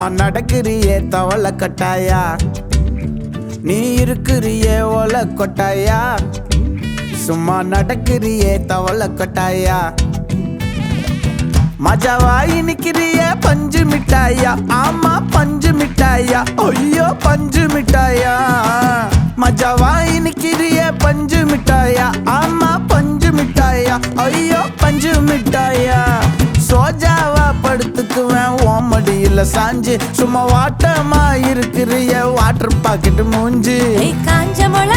நடக்கிறியே தவள கட்டாயா நீ இருக்கிறியே ஓல கொட்டாயா சும்மா நடக்கிறியே தவள கொட்டாயா மஜாவாய் நிக்கிறியே பஞ்சு மிட்டாயா ஆமா பஞ்சு மிட்டாயா ஐயோ பஞ்சு மிட்டாயா மஜாவாய் நிக்கிறியே பஞ்சு மிட்டாயா ஆமா பஞ்சு மிட்டாயா ஐயோ பஞ்சு மிட்டாயா சோஜாவா படுத்துக்குவேன் ஓமடியில சாஞ்சு சும்மா வாட்டமா இருக்கிறிய வாட்டர் பாக்கெட் மூஞ்சி ஏய் காஞ்ச மொள